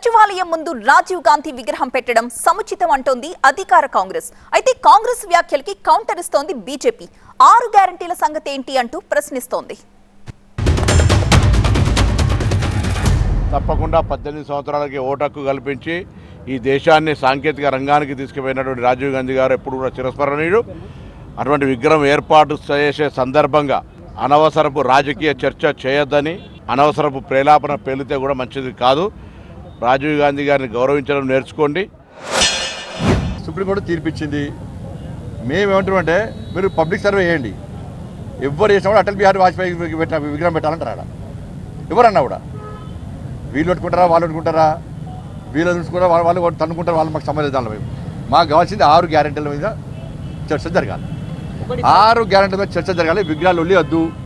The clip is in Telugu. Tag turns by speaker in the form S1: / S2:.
S1: సచివాలయం ముందు రాజీవ్ గాంధీ విగ్రహం పెట్టడం సముచితం అంటోంది అధికార కాంగ్రెస్ అయితే కాంగ్రెస్ వ్యాఖ్యలకి కౌంటర్ ఇస్తోంది బీజేపీ ఆరు గ్యారంటీల సంగతి ఏంటి అంటూ ప్రశ్నిస్తోంది
S2: తప్పకుండా పద్దెనిమిది సంవత్సరాలకి ఓటక్కు కల్పించి ఈ దేశాన్ని సాంకేతిక రంగానికి తీసుకుపోయినటువంటి రాజీవ్ గాంధీ గారు ఎప్పుడు కూడా చిరస్మరణీయుడు అటువంటి విగ్రహం ఏర్పాటు చేసే సందర్భంగా అనవసరపు రాజకీయ చర్చ చేయొద్దని అనవసరపు ప్రేలాపన పేలితే కూడా మంచిది కాదు రాజీవ్ గాంధీ గారిని గౌరవించడం నేర్చుకోండి
S3: సుప్రీంకోర్టు తీర్పిచ్చింది మేమేమంటామంటే మీరు పబ్లిక్ సర్వే చేయండి ఎవరు చేసినా కూడా అటల్ బిహారీ వాజ్పేయి పెట్టిన విగ్రహం పెట్టాలంటారా ఆడ ఎవరన్నా కూడా వీళ్ళు పెట్టుకుంటారా వాళ్ళు పెట్టుకుంటారా వీళ్ళు చూసుకుంటారా వాళ్ళు వాళ్ళు కూడా తన్నుకుంటారు వాళ్ళు మాకు సంబంధం దానిలో మేము మాకు కావాల్సింది ఆరు గ్యారెంటీల మీద చర్చ జరగాలి ఆరు గ్యారెంటీల మీద చర్చ జరగాలి విగ్రహాలు వద్దు